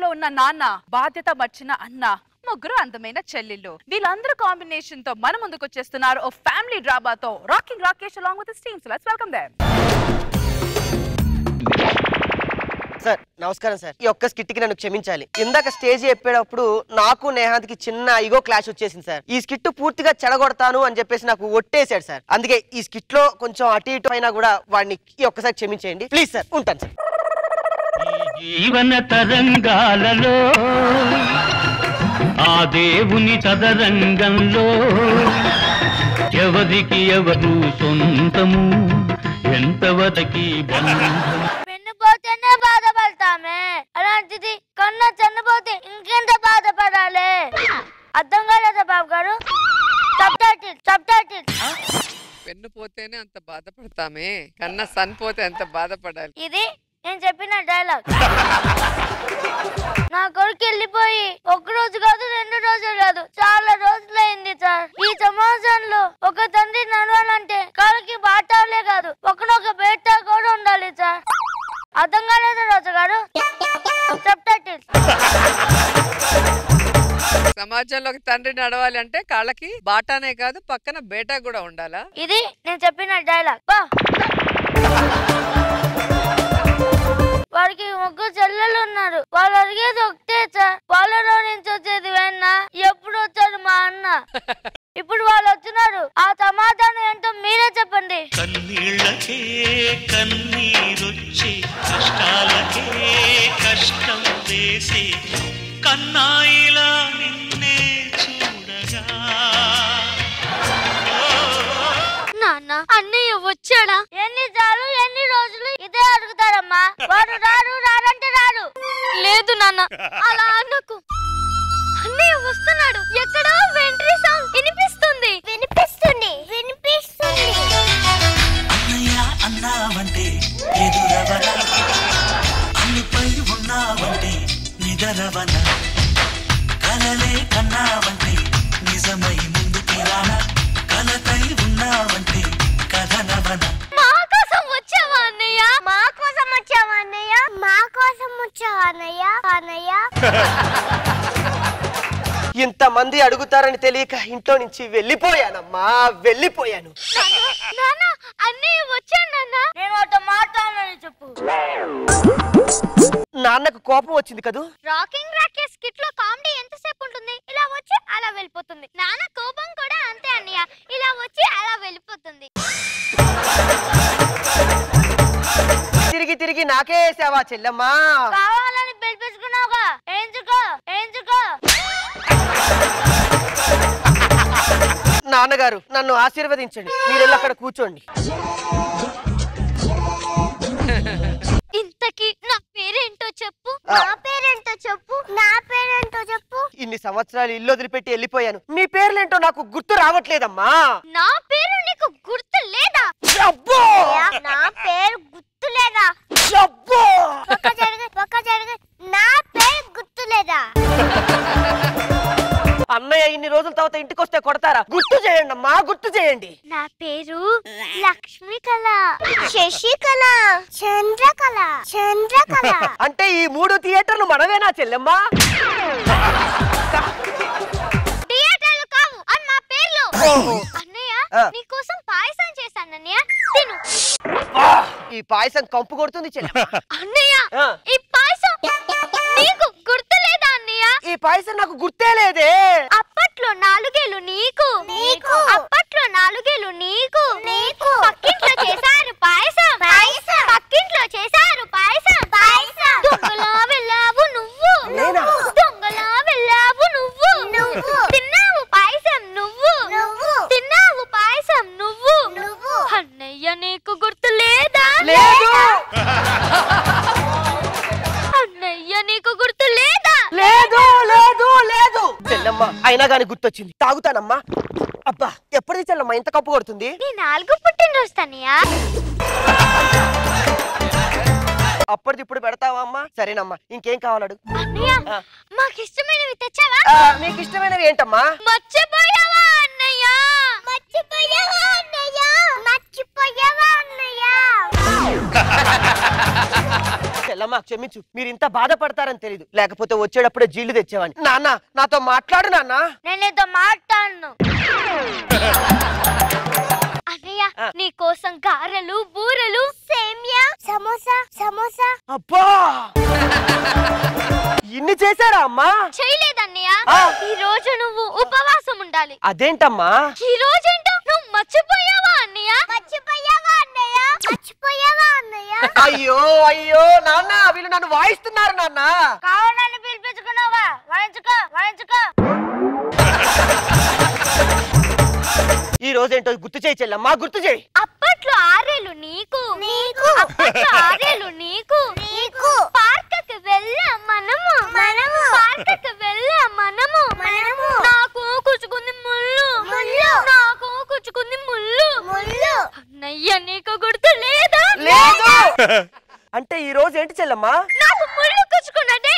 ఉన్న నాన్న బాధ్యత మర్చిన అన్న ముగ్గురు అందమైన చెల్లెళ్ళు వీళ్ళందరూ కాంబినేషన్ తో మన ముందుకు వచ్చేస్తున్నారు ఓ ఫ్యామిలీ డ్రామాతో rocking Rakesh along with teams let's welcome them sir నమస్కారం సార్ ఈ ఒక్క స్కిట్ కి నన్ను క్షమించాలి ఇందాక స్టేజ్ చెప్పేటప్పుడు నాకు నేహాద్కి చిన్న ఇగో క్లాష్ వచ్చేసింది సార్ ఈ స్కిట్ పూర్తిగా చెడగొడతాను అని చెప్పేసి నాకు ఒట్టేశాడు సార్ అందుకే ఈ స్కిట్ లో కొంచెం అటు ఇటు అయినా కూడా వాడిని ఈ ఒక్కసారి క్షమించేయండి ప్లీజ్ సార్ ఉంటాను సార్ జీవన తరంగాలలో ఆ దేవుని తదరంగంలో ఎవరికి ఎవరు సొంతము ఎంతవరకి బంధం వెన్నుపోతేనే బాధపడతామే అలాంటిది కన్న చనిపోతే ఇంకెంత బాధపడాలి అర్థం కాలేదా బాబు గారు subtitle subtitle pen పోతేనే అంత బాధపడతామే కన్నా సన్ పోతే అంత బాధపడాలి ఇది నేను చెప్పిన డైలాగ్ నా కొడుకు వెళ్ళిపోయి ఒక రోజు కాదు రెండు రోజులు కాదు చాలా రోజులైంది సార్ ఈ సమాజంలో ఒక తండ్రి నడవాలంటే కాళ్ళకి బాటాలే కాదు ఒకనొక బేట కూడా ఉండాలి సార్ అర్థం కాలేదు రాజు గారు సబ్ టైటిల్ సమాజంలో ఒక తండ్రి నడవాలి అంటే కాళ్ళకి బాటానే కాదు పక్కన బేటా కూడా ఉండాలా ఇది నేను చెప్పిన డైలాగ్ బా వాడికి ముగ్గురు చెల్లెలు ఉన్నారు వాళ్ళు అడిగేది ఒకటే సార్ వాళ్ళలో నుంచి వచ్చేది వెన్న ఎప్పుడు వచ్చాడు మా అన్న ఇప్పుడు వాళ్ళు వచ్చినారు ఆ సమాధానం ఏంటో మీరే చెప్పండి కన్నీళ్ళకే కన్నీరొచ్చే కష్టాలకే కష్టం వేసే కన్నాయిలా నిన్నే చూడగా నాన్న అన్నయ్య వచ్చాడా ఎన్ని సార్లు ఎన్ని రోజులు ఇదే అడుగుతారమ్మా వాడు రారు రారంటే రారు లేదు నాన్న అలా అన్నకు అన్నయ్య వస్తున్నాడు ఎక్కడో వెంట్రీ సౌండ్ వినిపిస్తుంది వినిపిస్తుంది వినిపిస్తుంది అన్నయ్య అన్నావంటే ఎదురవన అన్నిపై ఉన్నావంటే నిదరవన కలలే కన్నావంటే నిజమై ముందుకి రాన కలతై ఉన్నావంటే కథనవన మా కోసం వచ్చావా అన్నయ్య మా కోసం వచ్చావా అన్నయ్య మా కోసం వచ్చావా అన్నయ్య అన్నయ్య ఇంతమంది అడుగుతారని తెలియక ఇంట్లో నుంచి వెళ్ళిపోయానమ్మా వెళ్ళిపోయాను నాన్న అన్నయ్య వచ్చాడు నాన్న నేను ఒకటి మాట్లాడాలని చెప్పు నాన్నకు కోపం వచ్చింది కదూ రాకింగ్ రాకేష్ స్కిట్ లో కామెడీ ఎంతసేపు ఉంటుంది ఇలా వచ్చి అలా వెళ్ళిపోతుంది నాన్న కోపం కూడా అంతే అన్నయ్య ఇలా వచ్చి అలా వెళ్ళిపోతుంది తిరిగి తిరిగి నాకే సేవా చెల్లెమ్మా కావాలని పిలిపించుకున్నావుగా ఏంచుకో ఏంచుకో నాన్నగారు నన్ను ఆశీర్వదించండి మీరు వెళ్ళి అక్కడ కూర్చోండి ఇంతకి నా పేరేంటో చెప్పు ఆ. నా పేరేంటో చెప్పు నా పేరేంటో చెప్పు ఇన్ని సంవత్సరాలు ఇల్లు వదిలిపెట్టి వెళ్ళిపోయాను మీ పేర్లేంటో నాకు గుర్తు రావట్లేదమ్మా నా పేరు నీకు గుర్తు లేదా అబ్బో నా పేరు గుర్తు లేదా అబ్బో పక్క జరగ పక్క జరగ నా పేరు గుర్తు లేదా అన్నయ్య ఇన్ని రోజుల తర్వాత ఇంటికి వస్తే కొడతారా గుర్తు చేయండి అమ్మా గుర్తు చేయండి నా పేరు లక్ష్మీకళ శశికళ చంద్రకళ చంద్రకళ అంటే ఈ మూడు థియేటర్లు మనవేనా చెల్లెమ్మా థియేటర్లు కావు అని మా పేర్లు ఓహో. అన్నయ్య ఆ. నీకోసం పాయసం చేశాను అన్నయ్య తిను ఆ, ఈ పాయసం కంపు కొడుతుంది చెల్లెమ్మ అన్నయ్య ఆ. ఈ పాయసం నీకు గుర్తు లేదా అన్నయ్య ఈ పాయసం నాకు గుర్తే లేదే అప్పట్లో నాలుగేళ్ళు నీకు నీకు అప్పట్లో నాలుగేళ్ళు నీకు నీకు పక్కింట్లో చేశారు పాయసం పాయసం పక్కింట్లో చేశారు పాయసం పాయసం దొంగలా వెళ్ళావు నువ్వు నేనా? దొంగలా వెళ్ళావు నువ్వు నువ్వు తిన్నావు పాయసం నువ్వు నువ్వు తిన్నావు పాయసం నువ్వు నువ్వు అన్నయ్య నీకు గుర్తు లేదా లేదు అన్నయ్య నీకు గుర్తు లేదా లేదు లేదు లేదు చెల్లమ్మ అయినా గాని గుర్తొచ్చింది తాగుతానమ్మా అబ్బా ఎప్పటిది చెల్లమ్మ ఇంత కప్పు కొడుతుంది నీ నాలుగు పుట్టినరోజు తనియా అప్పటిది ఇప్పుడు పెడతావా అమ్మా సరేనమ్మా ఇంకేం కావాలడు అన్నయ్య ఆ. మాకు ఇష్టమైనవి తెచ్చావా ఆ, నీకు ఇష్టమైనవి ఏంటమ్మా మర్చిపోయావా అన్నయ్య మర్చిపోయావా అన్నయ్య మర్చిపోయావా అన్నయ్య చెల్లమ్మా క్షమించు మీరు ఇంత బాధపడతారని తెలీదు లేకపోతే వచ్చేటప్పుడే జీళ్లు తెచ్చేవాడిని నాన్న నాతో మాట్లాడు నాన్న నేను నీతో మాట్లాడను అన్నయ్య ఆ. నీ కోసం గారెలు బూరెలు సేమియా సమోసా సమోసా అబ్బా ఇన్ని చేశారా అమ్మా చేయలేదన్నయ్య ఆ. ఈ రోజు నువ్వు ఉపవాసం ఉండాలి అదేంటమ్మా ఈ రోజేంటో నువ్వు మర్చిపోయావా అన్నయ్య మర్చిపోయావా అన్నయ్య మర్చిపోయావా అన్నయ్య అయ్యో అయ్యో నాన్న వీళ్ళు నన్ను వాయిస్తున్నారు నాన్న కావాలని పిలిపించుకున్నావా వాయించుకో వాయించుకో ఈ రోజేంటో గుర్తు చేయి చెల్లమ్మా గుర్తు చేయి అప్పట్లో ఆరేలు నీకు నీకు అప్పట్లో ఆరేలు నీకు నీకు పార్కుకి వెళ్ళాం మనము మనము పార్కుకి వెళ్ళాం మనము మనము నాకు కుచ్చుకుంది ముళ్ళు ముళ్ళు నాకు కుచ్చుకుంది ముళ్ళు ముళ్ళు అన్నయ్య నీకు గుర్తు లేదా లేదు అంటే ఈ రోజు ఏంటి చెల్లమ్మా నాకు ముళ్ళు కుచ్చుకున్నదే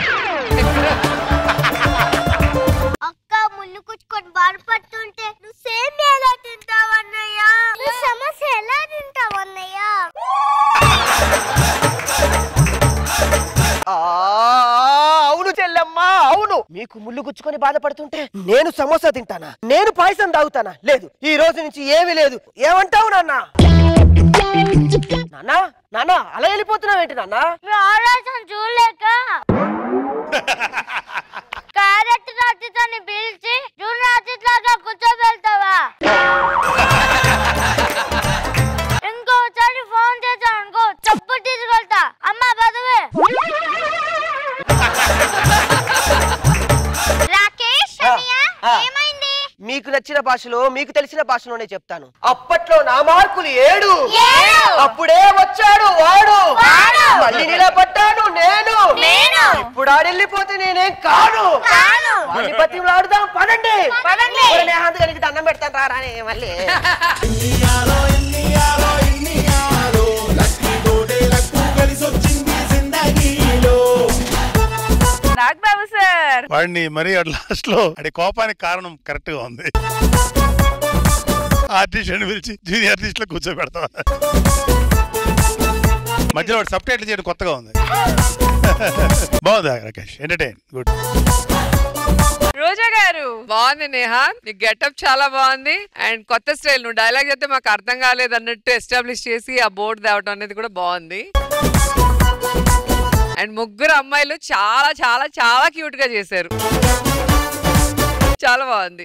అక్క ముళ్ళు కుచ్చుకొని బాధపడుతుంటే నువ్వు సేమ్ ఎలా తింటావన్నయ్య నువ్వు సమస్య ఎలా తింటావన్నయ్య ఆ, అవును చెల్లమ్మా అవును మీకు ముళ్ళు గుచ్చుకొని బాధపడుతుంటే నేను సమోసా తింటానా నేను పాయసం తాగుతానా లేదు ఈ రోజు నుంచి ఏమీ లేదు ఏమంటావు నాన్న నాన్న నాన్న అలా వెళ్ళిపోతున్నావేంటి నాన్న మీ ఆలోచన చూడలేక క్యారెట్ రాత్రితోని పిలిచి జూన్ రాత్రిలాగా కూర్చోబెళ్తావా ఇంకోసారి ఫోన్ చేశాను అనుకో చెప్పు తీసుకెళ్తా అమ్మ పదవే రాకేష్ ఆ, అన్నయ్య ఆ. ఏమైంది మీకు నచ్చిన భాషలో మీకు తెలిసిన భాషలోనే చెప్తాను అప్పట్లో నా మార్కులు ఏడు ఏడు. అప్పుడే వచ్చాడు వాడు వాడు. మళ్ళీ నిలబడ్డాను నేను నేను. ఇప్పుడు ఆడెళ్ళిపోతే నేనేం కాను కాను. వాడిని బతిమలాడుదాం పదండి పదండి. ఒరే నేహాంత్ గారికి దండం పెడతాను రా రానే మళ్ళీ నాగబాబు సార్ వాడిని మరీ లాస్ట్ లో అది కోపానికి కారణం కరెక్ట్ గా ఉంది ఆర్టిస్ట్ అని పిలిచి జూనియర్ ఆర్టిస్ట్ లో కూర్చోబెడతాం మధ్యలో వాడు సబ్ టైటిల్ చేయడం కొత్తగా ఉంది బాగుంది రాకేష్ ఎంటర్టైన్ గుడ్ రోజా గారు బాగుంది నేహా నీ గెటప్ చాలా బాగుంది అండ్ కొత్త స్టైల్ నువ్వు డైలాగ్ చెప్తే మాకు అర్థం కాలేదు అన్నట్టు ఎస్టాబ్లిష్ చేసి ఆ బోర్డు తేవటం అనేది కూడా బాగుంది అండ్ ముగ్గురు అమ్మాయిలు చాలా చాలా చాలా క్యూట్ గా చేశారు చాలా బాగుంది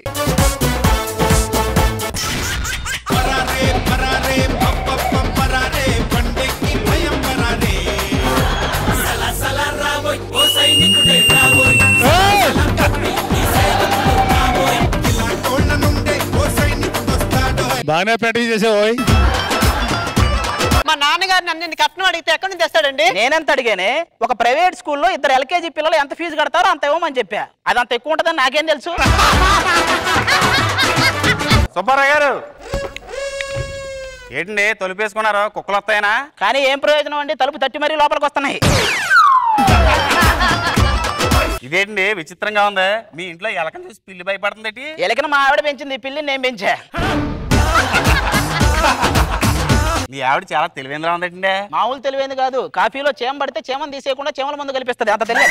బాగానే ప్రాక్టీస్ చేసావు ఓయ్. మా నాన్నగారు నన్ను కట్నం అడిగితే ఎక్కడి నుంచి తెస్తాడండి నేనెంత అడిగానే ఒక ప్రైవేట్ స్కూల్లో ఇద్దరు ఎల్కేజీ పిల్లలు ఎంత ఫీజు కడతారో అంత ఇవ్వమని చెప్పా అది అంత ఎక్కువ ఉంటుందని నాకేం తెలుసు సుబ్బారావు గారు ఏంటండి తొలిపేసుకున్నారు కుక్కలు వస్తాయనా కానీ ఏం ప్రయోజనం అండి తలుపు తట్టి మరీ లోపలికి వస్తున్నాయి ఇదేంటండి విచిత్రంగా ఉంది మీ ఇంట్లో ఎలకని చూసి పిల్లి భయపడుతుంది ఏంటి? ఎలకన మా ఆవిడ పెంచింది ఈ పిల్లిని నేను పెంచా మీ ఆవిడ చాలా తెలివైనలా ఉందండి మామూలు తెలివైంది కాదు కాఫీలో చేమ పడితే చేమని తీసేయకుండా చేమల ముందు కల్పిస్తుంది అంత తెలియదు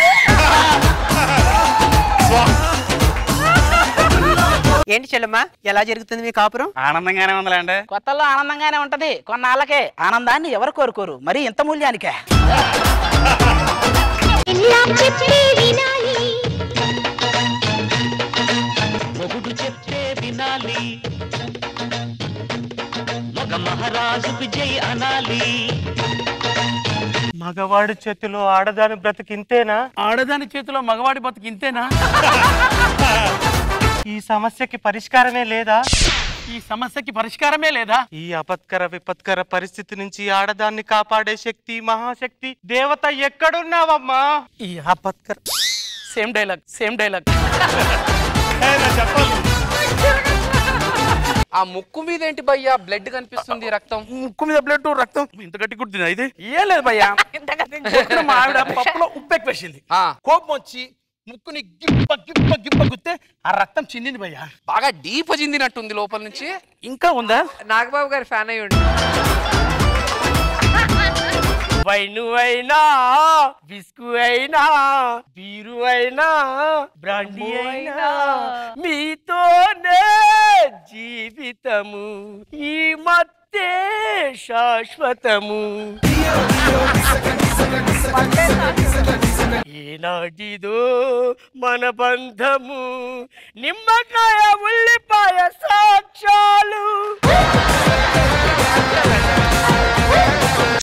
ఏంటి చెల్లమ్మ ఎలా జరుగుతుంది మీ కాపురం ఆనందంగానే ఉందిలేండి కొత్తల్లో ఆనందంగానే ఉంటది కొన్నాళ్ళకే ఆనందాన్ని ఎవరు కోరుకోరు మరి ఇంత మూల్యానికే మొగుడు చెప్తే వినాలి మగ మహారాజుకు జై అనాలి మగవాడి చేతిలో ఆడదాని బ్రతికింతేనా ఆడదాని చేతిలో మగవాడి బతుకు ఇంతేనా ఈ సమస్యకి పరిష్కారమే లేదా ఈ సమస్యకి పరిష్కారమే లేదా ఈ అపత్కర విపత్కర పరిస్థితి నుంచి ఆడదాన్ని కాపాడే శక్తి మహాశక్తి దేవత ఎక్కడున్నావమ్మా ఈ ఆపత్కర సేమ్ డైలాగ్ సేమ్ డైలాగ్ ఆ ముక్కు మీద ఏంటి భయ్యా బ్లడ్ కనిపిస్తుంది రక్తం ముక్కు మీద బ్లడ్ రక్తం ఇంత గట్టి కుట్టింది ఇది ఏం లేదు భయ్యా పొద్దున మా ఆవిడ పప్పులో ఉప్పు ఎక్కువేసింది ఆ. కోపం వచ్చి ముక్కుని గిప్ప గిప్ప గిప్ప గుత్తే ఆ రక్తం చిందింది భయ్యా బాగా డీప్ చిందినట్టుంది లోపల నుంచి ఇంకా ఉందా నాగబాబు గారి ఫ్యాన్ అయ్యి ఉండి వైను అయినా బిస్కు అయినా బీరు అయినా బ్రాండీ అయినా మీతోనే జీవితము ఈ మత్తే శాశ్వతము ఏనాటిదో మన బంధము నిమ్మకాయ ఉల్లిపాయ సాక్ష్యాలు